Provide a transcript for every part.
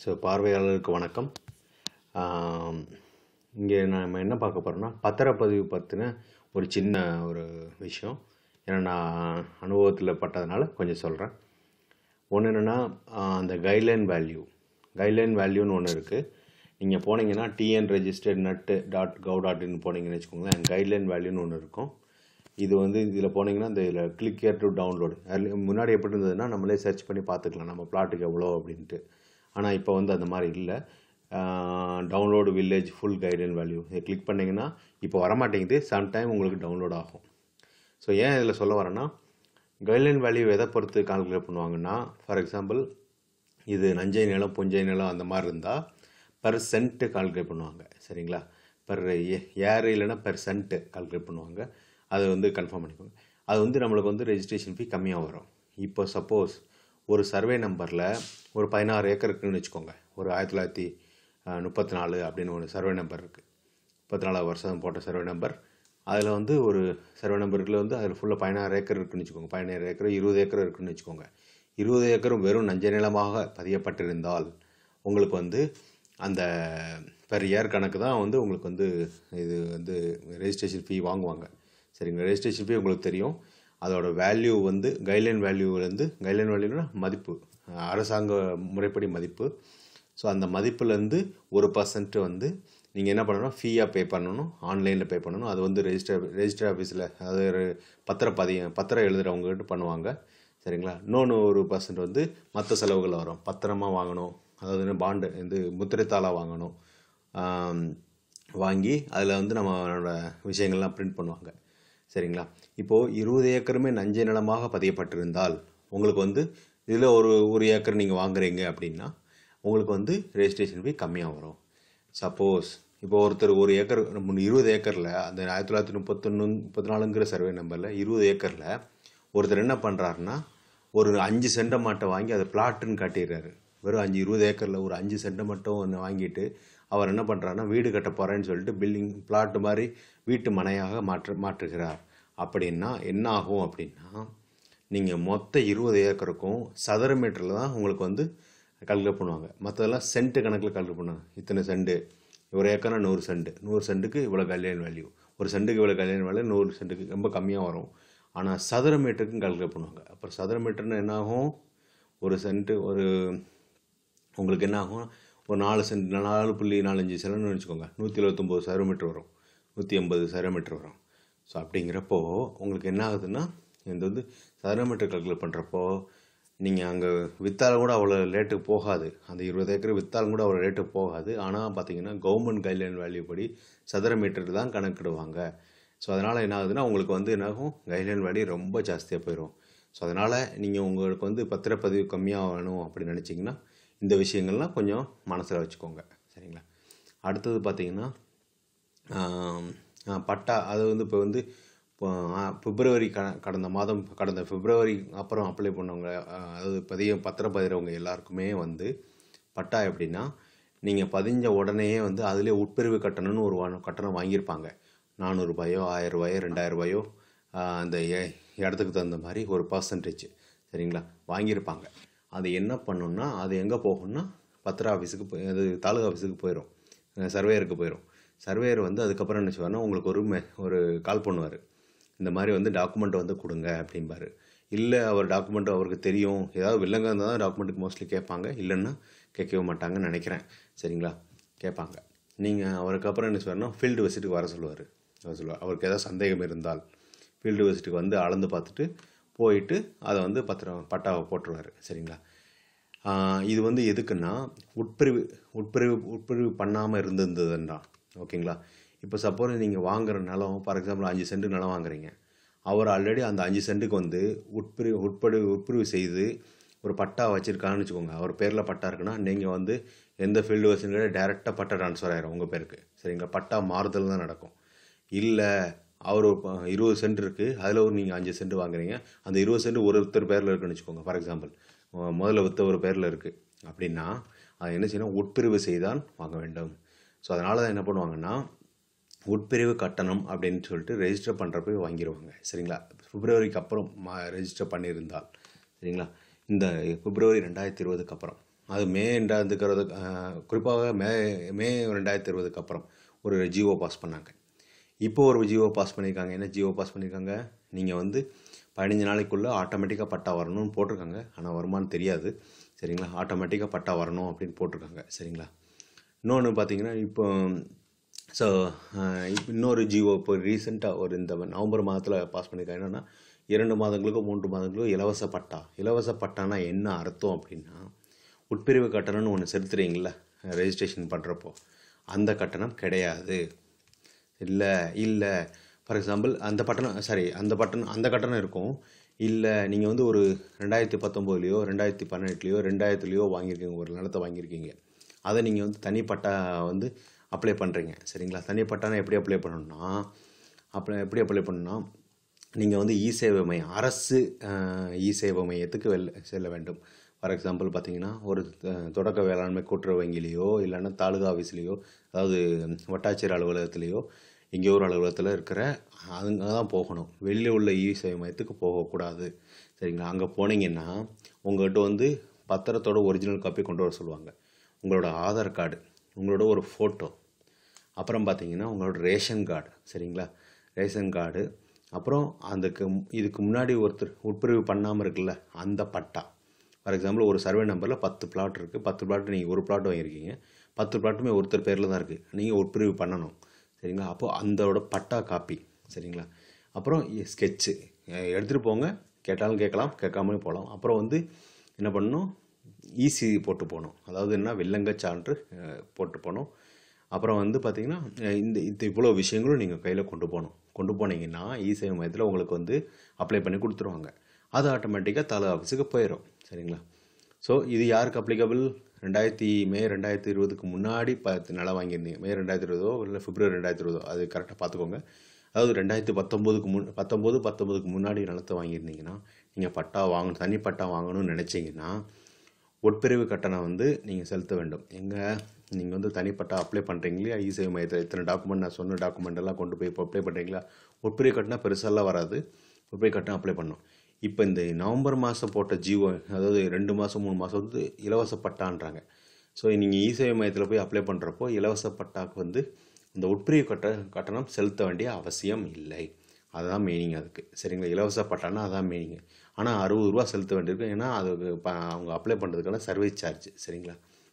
so பார்வையாளருக்கு வணக்கம் இங்கே நம்ம என்ன பார்க்க போகிறோம்னா பத்திரப்பதிவு பற்றின ஒரு சின்ன ஒரு விஷயம் ஏன்னா நான் அனுபவத்தில் பட்டதுனால கொஞ்சம் சொல்கிறேன் ஒன்று என்னென்னா அந்த கைட்லைன் வேல்யூ கைட்லைன் வேல்யூன்னு ஒன்று இருக்குது நீங்கள் போனீங்கன்னா TN registered net dot gov dot in போனீங்கன்னு வச்சுக்கோங்களேன் கைட்லைன் வேல்யூன்னு ஒன்று இருக்கும் இது வந்து இதில் போனீங்கன்னா இந்த இதில் கிளிக் கேர் டு டவுன்லோடு முன்னாடி எப்படி இருந்ததுன்னா நம்மளே சர்ச் பண்ணி பார்த்துக்கலாம் நம்ம பிளாட்டுக்கு எவ்வளோ அப்படின்ட்டு ஆனால் இப்போ வந்து அந்த மாதிரி இல்லை download village full guideline value இதை கிளிக் பண்ணிங்கன்னா இப்போ வரமாட்டேங்குது சம்டைம் உங்களுக்கு டவுன்லோட் ஆகும் ஸோ ஏன் இதில் சொல்ல வரேன்னா கைட்லைன் வேல்யூ எதை பொறுத்து கால்குலேட் பண்ணுவாங்கன்னா ஃபார் எக்ஸாம்பிள் இது நஞ்சை நிலம் புஞ்சை நிலம் அந்த மாதிரி இருந்தால் பெர் சென்ட்டு கால்குலேட் பண்ணுவாங்க சரிங்களா பெர் ஏர் இல்லைன்னா பெர் சென்ட்டு கால்குலேட் பண்ணுவாங்க அதை வந்து கன்ஃபார்ம் பண்ணிக்கோங்க அது வந்து நம்மளுக்கு வந்து ரெஜிஸ்ட்ரேஷன் ஃபீ கம்மியாக வரும் இப்போ சப்போஸ் ஒரு சர்வே நம்பரில் ஒரு பதினாறு ஏக்கர் இருக்குன்னு வச்சுக்கோங்க ஒரு ஆயிரத்தி தொள்ளாயிரத்தி முப்பத்தி நாலு அப்படின்னு ஒரு சர்வே நம்பர் இருக்குது முப்பத்தி நாலாவது வருஷம் போட்ட சர்வே நம்பர் அதில் வந்து ஒரு சர்வே நம்பருக்குள்ள வந்து அதில் ஃபுல்லாக பதினாறு ஏக்கர் இருக்குன்னு வச்சுக்கோங்க பதினாறு ஏக்கர் இருபது ஏக்கர் இருக்குன்னு வச்சுக்கோங்க இருபது ஏக்கரும் வெறும் நஞ்ச நிலமாக பதியப்பட்டிருந்தால் உங்களுக்கு வந்து அந்த பெர் இயர் கணக்கு தான் வந்து உங்களுக்கு வந்து இது வந்து ரெஜிஸ்ட்ரேஷன் ஃபீ வாங்குவாங்க சரிங்க ரெஜிஸ்ட்ரேஷன் ஃபீ உங்களுக்கு தெரியும் அதோட வேல்யூ வந்து கைட்லைன் வேல்யூலேருந்து கைட்லைன் வேல்யூனா மதிப்பு அரசாங்க முறைப்படி மதிப்பு ஸோ அந்த மதிப்புலேருந்து ஒரு பர்சன்ட் வந்து நீங்கள் என்ன பண்ணணும் ஃபீயாக பே பண்ணணும் ஆன்லைனில் பே பண்ணணும் அது வந்து ரெஜிஸ்டர் ரெஜிஸ்டர் ஆஃபீஸில் அது ஒரு பத்திரப்பதியம் பத்திரம் எழுதுகிறவங்ககிட்ட பண்ணுவாங்க சரிங்களா இன்னொன்று ஒரு பர்சன்ட் வந்து மற்ற செலவுகள் வரும் பத்திரமா வாங்கணும் அதாவது பாண்டு இது முத்திரைத்தாளாக வாங்கணும் வாங்கி அதில் வந்து நம்மளோட விஷயங்கள்லாம் பிரிண்ட் பண்ணுவாங்க சரிங்களா இப்போது இருபது ஏக்கருமே நஞ்சை நிலமாக பதியப்பட்டிருந்தால் உங்களுக்கு வந்து இதில் ஒரு ஒரு ஏக்கர் நீங்கள் வாங்குறீங்க அப்படின்னா உங்களுக்கு வந்து ரெஜிஸ்ட்ரேஷன் ஃபீ கம்மியாக வரும் சப்போஸ் இப்போ ஒருத்தர் ஒரு ஏக்கர் நம்ம இருபது ஏக்கரில் அந்த ஆயிரத்தி தொள்ளாயிரத்தி முப்பத்தொன்று முப்பத்தி நாலுங்கிற சர்வே நம்பரில் இருபது ஏக்கரில் ஒருத்தர் என்ன பண்ணுறாருன்னா ஒரு அஞ்சு சென்டை மாட்டை வாங்கி அதை பிளாட்டுன்னு காட்டிடுறாரு வெறும் அஞ்சு இருபது ஏக்கரில் ஒரு அஞ்சு சென்டை மட்டும் ஒன்று வாங்கிட்டு அவர் என்ன பண்ணுறாருன்னா வீடு கட்ட போகிறேன்னு சொல்லிட்டு பில்டிங் பிளாட்டு மாதிரி வீட்டு மனையாக மாற்று மாற்றுகிறார் அப்படின்னா என்ன ஆகும் அப்படின்னா நீங்கள் மொத்த இருபது ஏக்கருக்கும் சதுர மீட்டரில் தான் உங்களுக்கு வந்து கால்குலேட் பண்ணுவாங்க மற்றதெல்லாம் சென்ட்டு கணக்கில் கால்குலேட் பண்ணுவாங்க இத்தனை சென்ட்டு ஒரு ஏக்கர்னா நூறு சென்ட் நூறு சென்ட்டுக்கு இவ்வளோ கல்யாண வேல்யூ ஒரு சென்ட்டுக்கு இவ்வளோ கல்யாண வேல்யூ நூறு சென்ட்டுக்கு ரொம்ப கம்மியாக வரும் ஆனால் சதுர மீட்டருக்கும் கால்குலேட் பண்ணுவாங்க அப்புறம் சதுர மீட்டர்னு என்ன ஆகும் ஒரு சென்ட்டு ஒரு உங்களுக்கு என்ன ஆகும் ஒரு நாலு சென்ட் நாலு புள்ளி நாலஞ்சு செலன்னு வச்சுக்கோங்க நூற்றி எழுபத்தொம்போது சதுர மீட்டர் வரும் நூற்றி எண்பது சதுர மீட்டர் வரும் ஸோ அப்படிங்கிறப்போ உங்களுக்கு என்ன ஆகுதுன்னா இந்த வந்து சதுர மீட்டர் கால்குலேட் பண்ணுறப்போ நீங்கள் அங்கே விற்றாலும் கூட அவ்வளோ ரேட்டுக்கு போகாது அந்த இருபது ஏக்கர் விற்றாலும் கூட அவ்வளோ ரேட்டுக்கு போகாது ஆனால் பார்த்தீங்கன்னா கவர்மெண்ட் கைட்லைன் வேல்யூ படி சதுர மீட்டர் தான் கணக்கிடுவாங்க ஸோ அதனால் என்ன ஆகுதுன்னா உங்களுக்கு வந்து என்னாகும் கைட்லைன் வேல்யூ ரொம்ப ஜாஸ்தியாக போயிடும் ஸோ அதனால் நீங்கள் உங்களுக்கு வந்து பத்திரப்பதிவு கம்மியாக வேணும் அப்படின்னு நினச்சிங்கன்னா இந்த விஷயங்கள்லாம் கொஞ்சம் மனசில் வச்சுக்கோங்க சரிங்களா அடுத்தது பார்த்தீங்கன்னா பட்டா அது வந்து இப்போ வந்து பிப்ரவரி க கடந்த மாதம் கடந்த பிப்ரவரி அப்புறம் அப்ளை பண்ணவங்க அதாவது பதிய பத்திரப்பதிரவங்க எல்லாருக்குமே வந்து பட்டா எப்படின்னா நீங்கள் பதிஞ்ச உடனேயே வந்து அதிலே உட்பிரிவு கட்டணம்னு ஒரு கட்டணம் வாங்கியிருப்பாங்க நானூறுபாயோ ஆயிரரூபாயோ ரெண்டாயிரரூபாயோ அந்த இடத்துக்கு தகுந்த மாதிரி ஒரு பர்சன்டேஜ் சரிங்களா வாங்கியிருப்பாங்க அது என்ன பண்ணுன்னா அது எங்கே போகும்னா பத்திர ஆஃபீஸுக்கு போய் அது தாலுகா ஆஃபீஸுக்கு போயிடும் சர்வேயருக்கு போயிடும் சர்வேயர் வந்து அதுக்கப்புறம் என்ன செய்வார்னா உங்களுக்கு ஒரு மெ ஒரு கால் பண்ணுவார் இந்த மாதிரி வந்து டாக்குமெண்ட் வந்து கொடுங்க அப்படிம்பாரு இல்லை அவர் டாக்குமெண்ட் அவருக்கு தெரியும் ஏதாவது வில்லங்க இருந்தால் தான் டாக்குமெண்ட்டுக்கு மோஸ்ட்லி கேட்பாங்க இல்லைன்னா கேட்கவே மாட்டாங்கன்னு நினைக்கிறேன் சரிங்களா கேட்பாங்க நீங்கள் அவருக்கு அப்புறம் என்ன சொல்வார்னா ஃபீல்டு விசிட்டுக்கு வர சொல்லுவார் வர சொல்லுவார் அவருக்கு ஏதாவது சந்தேகம் இருந்தால் ஃபீல்டு விசிட்டுக்கு வந்து அளந்து பார்த்துட்டு போயிட்டு அதை வந்து பத்திரம் பட்டாவை போட்டுருவார் சரிங்களா இது வந்து எதுக்குன்னா உட்பிரிவு உட்பிரிவு உட்பிரிவு பண்ணாமல் இருந்திருந்ததுன்றா ஓகேங்களா இப்போ சப்போஸ் நீங்கள் வாங்குற நிலம் ஃபார் எக்ஸாம்பிள் அஞ்சு சென்ட் நிலம் வாங்குறீங்க அவர் ஆல்ரெடி அந்த அஞ்சு சென்ட்டுக்கு வந்து உட்பிரிவு உட்பிரிவு உட்பிரிவு செய்து ஒரு பட்டா வச்சுருக்கான்னு வச்சுக்கோங்க அவர் பேரில் பட்டா இருக்குன்னா நீங்கள் வந்து எந்த ஃபீல்டு வச்சுருக்க டேரெக்டாக பட்டா ட்ரான்ஸ்ஃபர் ஆயிரும் உங்கள் பேருக்கு சரிங்களா பட்டா மாறுதல் தான் நடக்கும் இல்லை அவர் இருபது சென்ட் இருக்குது அதில் ஒரு நீங்கள் அஞ்சு சென்ட் வாங்குறீங்க அந்த இருபது சென்ட் ஒருத்தர் பேரில் இருக்குன்னு வச்சுக்கோங்க ஃபார் எக்ஸாம்பிள் முதல்ல வித்த ஒரு பேரில் இருக்குது அப்படின்னா அது என்ன செய்யணும் உட்பிரிவு செய்தான் வாங்க வேண்டும் ஸோ அதனால தான் என்ன பண்ணுவாங்கன்னா உட்பிரிவு கட்டணம் அப்படின்னு சொல்லிட்டு ரெஜிஸ்டர் பண்ணுறப்ப வாங்கிடுவாங்க சரிங்களா பிப்ரவரிக்கு அப்புறம் ரெஜிஸ்டர் பண்ணியிருந்தால் சரிங்களா இந்த பிப்ரவரி ரெண்டாயிரத்தி இருபதுக்கு அப்புறம் அது மே ரெண்டாயிரத்துக்கிறது குறிப்பாக மே மே ரெண்டாயிரத்தி இருபதுக்கு அப்புறம் ஒரு ஜியோ பாஸ் பண்ணாங்க இப்போ ஒரு ஜியோ பாஸ் பண்ணியிருக்காங்க என்ன ஜியோ பாஸ் பண்ணியிருக்காங்க நீங்கள் வந்து பதினஞ்சு நாளைக்குள்ளே ஆட்டோமேட்டிக்காக பட்டா வரணும்னு போட்டிருக்காங்க ஆனால் வருமானு தெரியாது சரிங்களா ஆட்டோமேட்டிக்காக பட்டா வரணும் அப்படின்னு போட்டிருக்காங்க சரிங்களா இன்னொன்று பார்த்தீங்கன்னா இப்போ ஸோ இப்போ இன்னொரு ஜியோ இப்போ ரீசெண்டாக ஒரு இந்த நவம்பர் மாதத்தில் பாஸ் பண்ணியிருக்காங்க என்னென்னா இரண்டு மாதங்களுக்கோ மூன்று மாதங்களுக்கோ இலவச பட்டா இலவச பட்டானா என்ன அர்த்தம் அப்படின்னா உட்பிரிவு கட்டணம்னு ஒன்று செலுத்துறீங்கள ரெஜிஸ்ட்ரேஷன் பண்ணுறப்போ அந்த கட்டணம் கிடையாது இல்லை இல்லை ஃபார் எக்ஸாம்பிள் அந்த பட்டணம் சாரி அந்த பட்டணம் அந்த கட்டணம் இருக்கும் இல்லை நீங்கள் வந்து ஒரு ரெண்டாயிரத்தி பத்தொம்போதுலையோ ரெண்டாயிரத்தி பதினெட்டுலையோ ரெண்டாயிரத்துலையோ வாங்கியிருக்கீங்க ஒரு நிலத்தை வாங்கியிருக்கீங்க அதை நீங்கள் வந்து தனிப்பட்டா வந்து அப்ளை பண்ணுறீங்க சரிங்களா தனிப்பட்டானா எப்படி அப்ளை பண்ணணும்னா அப்ளை எப்படி அப்ளை பண்ணணும்னா நீங்கள் வந்து இ சேவை மையம் அரசு இ சேவை மையத்துக்கு வெல் செல்ல வேண்டும் ஃபார் எக்ஸாம்பிள் பார்த்தீங்கன்னா ஒரு அஹ், தொடக்க வேளாண்மை கூட்டுறவு வங்கிலேயோ இல்லைன்னா தாலுகா ஆஃபீஸ்லேயோ அதாவது வட்டாட்சியர் அலுவலகத்துலேயோ எங்கேயோ ஒரு அலுவலகத்தில் இருக்கிற அங்கே தான் போகணும் வெளியில் உள்ள இ சேவை மையத்துக்கு போகக்கூடாது சரிங்களா அங்கே போனீங்கன்னா உங்கள்கிட்ட வந்து பத்திரத்தோட ஒரிஜினல் காப்பி கொண்டு வர சொல்லுவாங்க உங்களோட ஆதார் கார்டு உங்களோட ஒரு ஃபோட்டோ அப்புறம் பார்த்தீங்கன்னா உங்களோட ரேஷன் கார்டு சரிங்களா ரேஷன் கார்டு அப்புறம் அதுக்கு இதுக்கு முன்னாடி ஒருத்தர் உட்பிரிவு பண்ணாமல் இருக்குல்ல அந்த பட்டா ஃபார் எக்ஸாம்பிள் ஒரு சர்வே நம்பரில் பத்து பிளாட் இருக்குது பத்து பிளாட் நீங்கள் ஒரு பிளாட் வாங்கியிருக்கீங்க பத்து பிளாட்டுமே ஒருத்தர் பேரில் தான் இருக்குது நீங்கள் உட்பிரிவு பண்ணணும் சரிங்களா அப்போது அந்தோட பட்டா காப்பி சரிங்களா அப்புறம் ஸ்கெட்சு எடுத்துகிட்டு போங்க கேட்டாலும் கேட்கலாம் கேட்காமலும் போகலாம் அப்புறம் வந்து என்ன பண்ணணும் ஈசி போட்டு போகணும் அதாவது என்ன வில்லங்க சான்று அஹ், போட்டு போகணும் அப்புறம் வந்து பார்த்திங்கன்னா அஹ், இந்த இந்த இவ்வளோ விஷயங்களும் நீங்கள் கையில் கொண்டு போகணும் கொண்டு போனீங்கன்னா இ சேவை மையத்தில் உங்களுக்கு வந்து அப்ளை பண்ணி கொடுத்துருவாங்க அது ஆட்டோமேட்டிக்காக தலை ஆஃபீஸுக்கு போயிடும் சரிங்களா ஸோ இது யாருக்கு அப்ளிகபிள் ரெண்டாயிரத்தி மே ரெண்டாயிரத்தி இருபதுக்கு முன்னாடி பார்த்து நிலம் வாங்கியிருந்தீங்க மே ரெண்டாயிரத்தி இருபதோ இல்லை பிப்ரவரி ரெண்டாயிரத்தி இருபதோ அது கரெக்டாக பார்த்துக்கோங்க அதாவது ரெண்டாயிரத்தி பத்தொம்போதுக்கு முன் பத்தொம்போது பத்தொம்போதுக்கு முன்னாடி நிலத்தை வாங்கியிருந்தீங்கன்னா நீங்கள் பட்டா வாங்கணும் தனி பட்டா வாங்கணும்னு நினச்சிங்கன்னா உட்பிரிவு கட்டணம் வந்து நீங்கள் செலுத்த வேண்டும் எங்கே நீங்கள் வந்து தனிப்பட்டா அப்ளை பண்ணுறீங்களா இசேவை மையத்தில் இத்தனை டாக்குமெண்ட் நான் சொன்ன டாக்குமெண்ட் எல்லாம் கொண்டு போய் இப்போ அப்ளை பண்ணுறீங்களா உட்பிரிவு கட்டணம் பெருசாலாம் வராது உட்பிரிவு கட்டணம் அப்ளை பண்ணணும் இப்போ இந்த நவம்பர் மாதம் போட்ட ஜியோ அதாவது ரெண்டு மாதம் மூணு மாதம் வந்து இலவச பட்டான்றாங்க ஸோ நீங்கள் இசேவை மையத்தில் போய் அப்ளை பண்ணுறப்போ இலவச பட்டாக்கு வந்து இந்த உட்பிரிவு கட்ட கட்டணம் செலுத்த வேண்டிய அவசியம் இல்லை அதுதான் மீனிங் அதுக்கு சரிங்களா இலவச பட்டானா அதான் மீனிங் ஆனால் அறுபது ரூபா செலுத்த வேண்டியிருக்கு ஏன்னா அதுக்கு ப- அவங்க அப்ளை பண்ணுறதுக்கான சர்வீஸ் சார்ஜ் சரிங்களா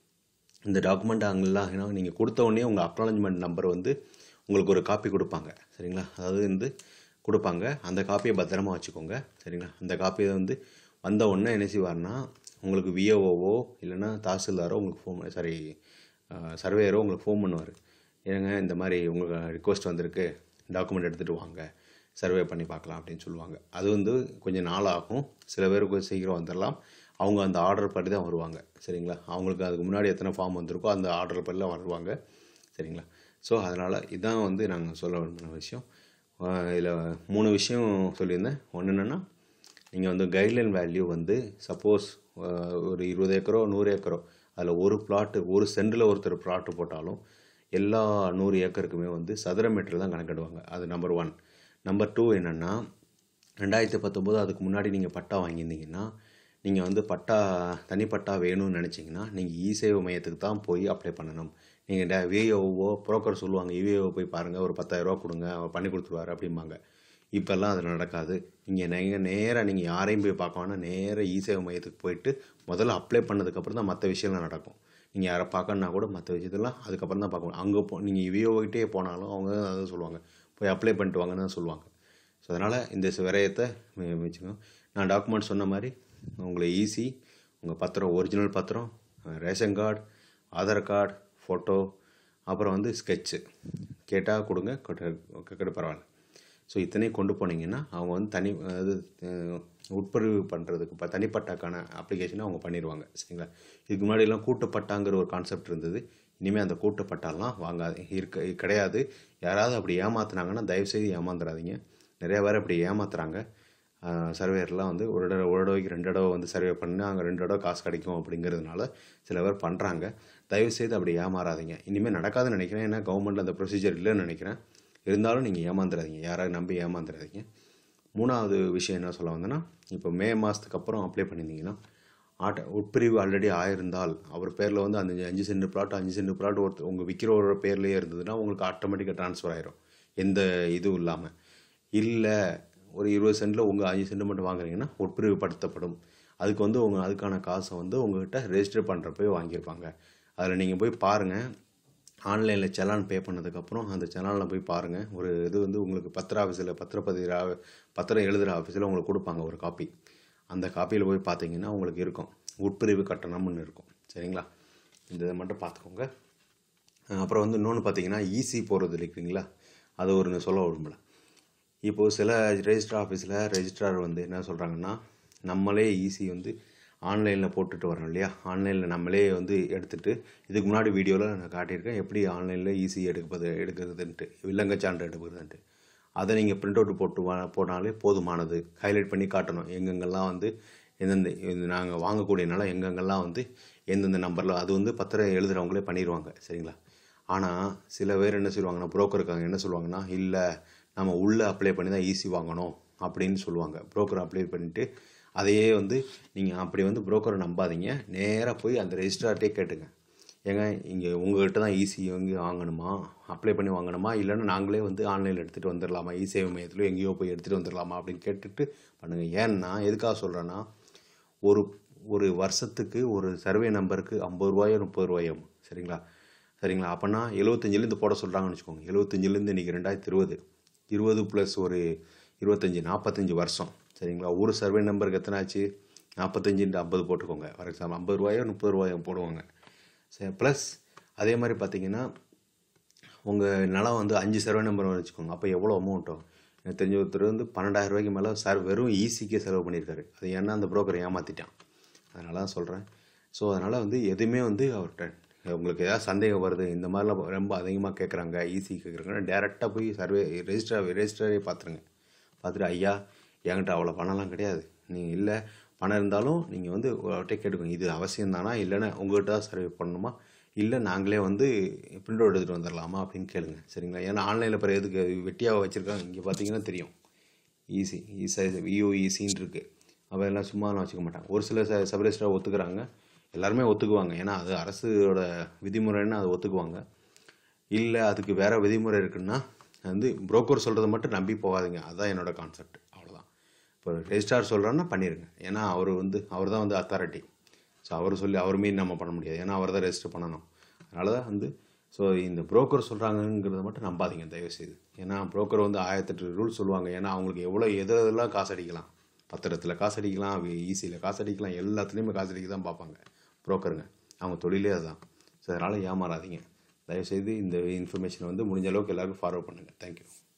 இந்த டாக்குமெண்ட் அங்கெல்லாம் ஏன்னா நீங்கள் கொடுத்த உடனே உங்கள் அக்னாலஜ்மெண்ட் நம்பர் வந்து உங்களுக்கு ஒரு காப்பி கொடுப்பாங்க சரிங்களா அதாவது வந்து கொடுப்பாங்க அந்த காப்பியை பத்திரமா வச்சுக்கோங்க சரிங்களா அந்த காப்பியை வந்து வந்த உடனே என்ன செய்வார்னா உங்களுக்கு விஓஓவோ இல்லைன்னா தாசில்தாரோ உங்களுக்கு ஃபோன் சாரி சர்வேயரோ உங்களுக்கு ஃபோன் பண்ணுவார் ஏங்க இந்த மாதிரி உங்களுக்கு ரிக்வஸ்ட் வந்திருக்கு டாக்குமெண்ட் எடுத்துகிட்டு வாங்க சர்வே பண்ணி பார்க்கலாம் அப்படின்னு சொல்லுவாங்க அது வந்து கொஞ்சம் நாள் ஆகும் சில பேருக்கு சீக்கிரம் வந்துடலாம் அவங்க அந்த ஆர்டர் படி தான் வருவாங்க சரிங்களா அவங்களுக்கு அதுக்கு முன்னாடி எத்தனை ஃபார்ம் வந்திருக்கோ அந்த ஆர்டர் படி தான் வருவாங்க சரிங்களா ஸோ அதனால் இதான் வந்து நாங்கள் சொல்ல விரும்பின விஷயம் இதில் மூணு விஷயம் சொல்லியிருந்தேன் ஒன்று என்னென்னா நீங்கள் வந்து கைட்லைன் வேல்யூ வந்து சப்போஸ் ஒரு இருபது ஏக்கரோ நூறு ஏக்கரோ அதில் ஒரு பிளாட்டு ஒரு சென்டில் ஒருத்தர் பிளாட்டு போட்டாலும் எல்லா நூறு ஏக்கருக்குமே வந்து சதுர மீட்டர் தான் கணக்கிடுவாங்க அது நம்பர் ஒன் நம்பர் டூ என்னென்னா ரெண்டாயிரத்தி பத்தொம்போது அதுக்கு முன்னாடி நீங்கள் பட்டா வாங்கியிருந்தீங்கன்னா நீங்கள் வந்து பட்டா தனி பட்டா வேணும்னு நினச்சிங்கன்னா நீங்கள் இ சேவை மையத்துக்கு தான் போய் அப்ளை பண்ணணும் நீங்கள் டே விஏஓவோ புரோக்கர் சொல்லுவாங்க இவிஓ போய் பாருங்கள் ஒரு பத்தாயிரரூவா கொடுங்க அவர் பண்ணி கொடுத்துருவாரு அப்படிம்பாங்க இப்போல்லாம் அது நடக்காது நீங்கள் நீங்கள் நேராக நீங்கள் யாரையும் போய் பார்க்க வேணாம் நேராக இ சேவை மையத்துக்கு போயிட்டு முதல்ல அப்ளை பண்ணதுக்கப்புறம் தான் மற்ற விஷயம்லாம் நடக்கும் நீங்கள் யாரை பார்க்கணுன்னா கூட மற்ற விஷயத்தெல்லாம் அதுக்கப்புறம் தான் பார்க்கணும் அங்கே போ நீங்கள் விஓகிட்டே போனாலும் அவங்க தான் அதை சொல்லுவாங்க போய் அப்ளை பண்ணிட்டு வாங்கன்னு தான் சொல்லுவாங்க ஸோ அதனால் இந்த விரயத்தை வச்சுக்கோங்க நான் டாக்குமெண்ட் சொன்ன மாதிரி உங்களை ஈஸி உங்கள் பத்திரம் ஒரிஜினல் பத்திரம் ration card Aadhaar card photo அப்புறம் வந்து ஸ்கெட்சு கேட்டால் கொடுங்க கேட்க பரவாயில்ல ஸோ இத்தனையும் கொண்டு போனீங்கன்னா அவங்க வந்து தனி அதாவது அஹ், உட்பிரிவு பண்ணுறதுக்கு இப்போ தனிப்பட்டாக்கான அப்ளிகேஷனை அவங்க பண்ணிடுவாங்க சரிங்களா இதுக்கு முன்னாடிலாம் கூட்டுப்பட்டாங்கிற ஒரு கான்செப்ட் இருந்தது இனிமேல் அந்த கூட்டுப்பட்டாலாம் வாங்காது இருக்க கிடையாது யாராவது அப்படி ஏமாத்துனாங்கன்னா தயவுசெய்து ஏமாந்துடாதீங்க நிறைய பேர் அப்படி ஏமாத்துறாங்க சர்வேயர்லாம் வந்து ஒரு தடவை ஒரு தடவைக்கு ரெண்டு தடவை வந்து சர்வே பண்ணி அங்கே ரெண்டு தடவை காசு கிடைக்கும் அப்படிங்கிறதுனால சில பேர் பண்ணுறாங்க தயவுசெய்து அப்படி ஏமாறாதீங்க இனிமேல் நடக்காதுன்னு நினைக்கிறேன் ஏன்னா கவர்மெண்ட்டில் அந்த ப்ரொசீஜர் இல்லைன்னு நினைக்கிறேன் இருந்தாலும் நீங்கள் ஏமாந்துடாதீங்க யாராவது நம்பி ஏமாந்துடாதீங்க மூணாவது விஷயம் என்ன சொல்ல வந்தேன்னா இப்போ மே மாதத்துக்கு அப்புறம் அப்ளை பண்ணியிருந்தீங்கன்னா ஆட்ட உட்பிரிவு ஆல்ரெடி ஆயிருந்தால் அவர் பேரில் வந்து அந்த அஞ்சு சென்ட் பிளாட் அஞ்சு சென்ட் பிளாட் ஒருத்தர் உங்கள் விற்கிறவரோட பேர்லேயே இருந்ததுன்னா உங்களுக்கு ஆட்டோமேட்டிக்காக ட்ரான்ஸ்ஃபர் ஆயிரும் எந்த இதுவும் இல்லாமல் இல்லை ஒரு இருபது சென்ட்டில் உங்கள் அஞ்சு சென்ட் மட்டும் வாங்குறீங்கன்னா உட்பிரிவுபடுத்தப்படும் அதுக்கு வந்து உங்கள் அதுக்கான காசை வந்து உங்கள்கிட்ட ரெஜிஸ்டர் பண்ணுறப்பவே வாங்கியிருப்பாங்க அதில் நீங்கள் போய் பாருங்கள் ஆன்லைனில் செலான் பே பண்ணதுக்கப்புறம் அந்த செலானில் போய் பாருங்கள் ஒரு இது வந்து உங்களுக்கு பத்திர ஆஃபீஸில் பத்திரப்பதிவு ஆ- பத்திரம் எழுதுகிற ஆஃபீஸில் உங்களுக்கு கொடுப்பாங்க ஒரு காப்பி அந்த காப்பியில் போய் பார்த்தீங்கன்னா உங்களுக்கு இருக்கும் உட்பிரிவு கட்டணம்னு இருக்கும் சரிங்களா இந்த இதை மட்டும் பார்த்துக்கோங்க அஹ் அப்புறம் வந்து இன்னொன்று பார்த்தீங்கன்னா ஈசி போகிறது இல்லைங்களா அது ஒரு சொல்ல விரும்பல இப்போது சில ரெஜிஸ்டர் ஆஃபீஸில் ரெஜிஸ்ட்ரார் வந்து என்ன சொல்கிறாங்கன்னா நம்மளே ஈஸி வந்து ஆன்லைனில் போட்டுட்டு வரோம் இல்லையா ஆன்லைனில் நம்மளே வந்து எடுத்துகிட்டு இதுக்கு முன்னாடி வீடியோவில் நான் காட்டியிருக்கேன் எப்படி ஆன்லைனில் ஈஸி எடுப்பது எடுக்கிறதுன்ட்டு வில்லங்க சான்று எடுக்கிறதுன்ட்டு அதை நீங்கள் பிரிண்ட் அவுட் போட்டு வா போனாலே போதுமானது ஹைலைட் பண்ணி காட்டணும் எங்கெங்கெல்லாம் வந்து எந்தெந்த நாங்கள் வாங்கக்கூடிய நிலம் எங்கெங்கெல்லாம் வந்து எந்தெந்த நம்பரில் அது வந்து பத்திரம் எழுதுகிறவங்களே பண்ணிடுவாங்க சரிங்களா ஆனால் சில பேர் என்ன சொல்லுவாங்கன்னா புரோக்கர் இருக்காங்க என்ன சொல்லுவாங்கன்னா இல்லை நம்ம உள்ளே அப்ளை பண்ணி தான் ஈஸி வாங்கணும் அப்படின்னு சொல்லுவாங்க புரோக்கர் அப்ளை பண்ணிவிட்டு அதையே வந்து நீங்கள் அப்படி வந்து புரோக்கரை நம்பாதீங்க நேராக போய் அந்த ரெஜிஸ்ட்ரார்ட்டே கேட்டுங்க ஏங்க இங்கே உங்கள்கிட்ட தான் ஈஸி எங்கே வாங்கணுமா அப்ளை பண்ணி வாங்கணுமா இல்லைன்னா நாங்களே வந்து ஆன்லைனில் எடுத்துகிட்டு வந்துடலாமா இ சேவை மையத்தில் எங்கேயோ போய் எடுத்துகிட்டு வந்துடலாமா அப்படின்னு கேட்டுட்டு பண்ணுங்கள் ஏன்னா எதுக்காக சொல்கிறேன்னா ஒரு ஒரு வருஷத்துக்கு ஒரு சர்வே நம்பருக்கு ஐம்பது ரூபாயோ முப்பது ரூபாயோ சரிங்களா சரிங்களா அப்போனா எழுபத்தஞ்சிலேருந்து போட சொல்கிறாங்கன்னு வச்சுக்கோங்க எழுபத்தஞ்சிலேருந்து இன்றைக்கி ரெண்டாயிரத்தி இருபது இருபது ப்ளஸ் ஒரு இருபத்தஞ்சி நாற்பத்தஞ்சு வருஷம் சரிங்களா ஒரு சர்வே நம்பருக்கு எத்தனை ஆச்சு நாற்பத்தஞ்சுன்ட்டு ஐம்பது போட்டுக்கோங்க ஃபார் எக்ஸாம்பிள் ஐம்பது ரூபாயோ முப்பது ரூபாயோ போடுவாங்க சரி ப்ளஸ் அதே மாதிரி பார்த்தீங்கன்னா உங்கள் நிலம் வந்து அஞ்சு சர்வே நம்பர் வச்சுக்கோங்க அப்போ எவ்வளோ அமௌண்ட்டும் எனக்கு தெரிஞ்ச ஒருத்தர் வந்து பன்னெண்டாயிரம் ரூபாய்க்கு மேலே சார் வெறும் ஈஸிக்கே செலவு பண்ணியிருக்காரு அது ஏன்னா அந்த புரோக்கரை ஏமாற்றிட்டான் அதனால தான் சொல்கிறேன் ஸோ அதனால் வந்து எதுவுமே வந்து அவர்கிட்ட உங்களுக்கு ஏதாவது சந்தேகம் வருது இந்த மாதிரிலாம் ரொம்ப அதிகமாக கேட்குறாங்க ஈஸி கேட்குறாங்க டேரெக்டாக போய் சர்வே ரெஜிஸ்டர் ரெஜிஸ்டரே பார்த்துருங்க பார்த்துட்டு ஐயா என்கிட்ட அவ்வளோ பணம்லாம் கிடையாது நீங்கள் இல்லை பணம் இருந்தாலும் நீங்கள் வந்து அவர்கிட்ட கேட்டுக்கோங்க இது அவசியம் தானா இல்லைன்னா உங்கள்கிட்ட தான் சர்வே பண்ணணுமா இல்லை நாங்களே வந்து பிரிண்ட் அவுட் எடுத்துகிட்டு வந்துடலாமா அப்படின்னு கேளுங்க சரிங்களா ஏன்னா ஆன்லைனில் பிறகு எதுக்கு வெட்டியாக வச்சுருக்காங்க இங்கே பார்த்தீங்கன்னா தெரியும் ஈஸி ஈஸி விஓ ஈஸின்னு இருக்குது அவன் எல்லாம் சும்மாலாம் வச்சுக்க மாட்டாங்க ஒரு சில ச சபரிஸ்டராக ஒத்துக்கிறாங்க எல்லாருமே ஒத்துக்குவாங்க ஏன்னா அது அரசோட விதிமுறைன்னு அதை ஒத்துக்குவாங்க இல்லை அதுக்கு வேறு விதிமுறை இருக்குன்னா வந்து புரோக்கர் சொல்கிறத மட்டும் நம்பி போகாதீங்க அதுதான் என்னோட கான்செப்ட் அவ்வளோதான் இப்போ ரெஜிஸ்ட்ரார் சொல்கிறாருன்னா பண்ணிடுங்க ஏன்னா அவர் வந்து அவர் தான் வந்து அத்தாரிட்டி ஸோ அவர் சொல்லி அவர் மீறி நம்ம பண்ண முடியாது ஏன்னா அவர் தான் ரெஜிஸ்டர் பண்ணணும் அதனால தான் வந்து ஸோ இந்த புரோக்கர் சொல்கிறாங்கங்கிறத மட்டும் நம்பாதீங்க தயவுசெய்து ஏன்னா புரோக்கர் வந்து ஆயிரத்தெட்டு ரூல்ஸ் சொல்லுவாங்க ஏன்னா அவங்களுக்கு எவ்வளோ எது எதெல்லாம் காசு அடிக்கலாம் பத்திரத்தில் காசு அடிக்கலாம் ஈஸியில் காசு அடிக்கலாம் எல்லாத்துலேயுமே காசு அடிக்க தான் பார்ப்பாங்க புரோக்கருங்க அவங்க தொழிலே அதுதான் ஸோ அதனால் ஏமாறாதீங்க தயவுசெய்து இந்த இன்ஃபர்மேஷனை வந்து முடிஞ்ச அளவுக்கு எல்லாருக்கும் ஃபார்வர்ட் பண்ணுங்கள் தேங்க்யூ